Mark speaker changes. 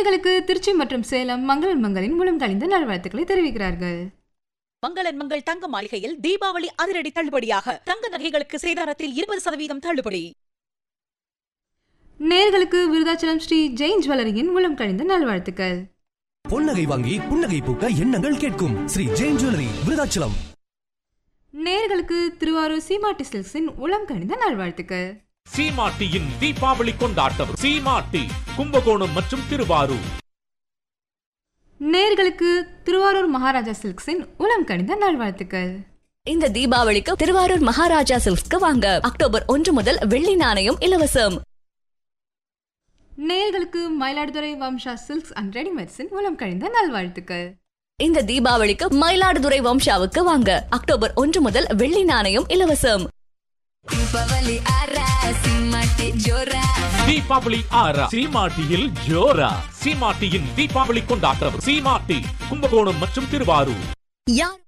Speaker 1: நேர்களுக்கு திருச்சி மற்றும் சேலம் மங்களன் மங்களின் மூலம் கழிந்த நல்வாழ்த்துக்களை தெரிவிக்கிறார்கள்
Speaker 2: மங்களன் மங்கள் தங்க மாளிகையில் தீபாவளி அதிரடி தள்ளுபடியாக தங்க நகைகளுக்கு சேதாரத்தில் இருபது சதவீதம் தள்ளுபடி
Speaker 1: நேர்களுக்கு விருதாச்சலம் ஸ்ரீ ஜெயின் ஜுவல்லரியின் மூலம் கழிந்த நல்வாழ்த்துக்கள்
Speaker 3: பொன்னகை வாங்கி புன்னகை பூக்க எண்ணங்கள் கேட்கும் ஸ்ரீ ஜெயின் ஜுவல்லரி விருதாச்சலம்
Speaker 1: நேர்களுக்கு திருவாரூர் சீமாட்டி சில்க்ஸின் உளம் கணிந்த நல்வாழ்த்துக்கள்
Speaker 4: சீமாட்டியின் தீபாவளி கொண்டாட்டம் சீமாட்டி கும்பகோணம் மற்றும் திருவாரூர்
Speaker 1: நேர்களுக்கு திருவாரூர் மகாராஜா சில்க்ஸின் உளம் கணிந்த நல்வாழ்த்துக்கள்
Speaker 5: இந்த தீபாவளிக்கு திருவாரூர் மகாராஜா சில்க்ஸ்க்கு வாங்க அக்டோபர் ஒன்று முதல் வெள்ளி நாணயம் இலவசம்
Speaker 1: நேர்களுக்கு மயிலாடுதுறை வம்சா சில்க்ஸ் அண்ட் ரெடிமேட்ஸின் மூலம் கழிந்த நல்வாழ்த்துக்கள்
Speaker 5: இந்த தீபாவளிக்கு மயிலாடுதுறை வம்சாவுக்கு வாங்க அக்டோபர் ஒன்று முதல் வெள்ளி நாணயம் இலவசம்
Speaker 4: தீபாவளி ஆறா சீமாட்டியில் ஜோரா சீமாட்டியின் தீபாவளி கொண்டாட்டம் சீமாட்டி கும்பகோணம் மற்றும் திருவாரூர்
Speaker 5: யார்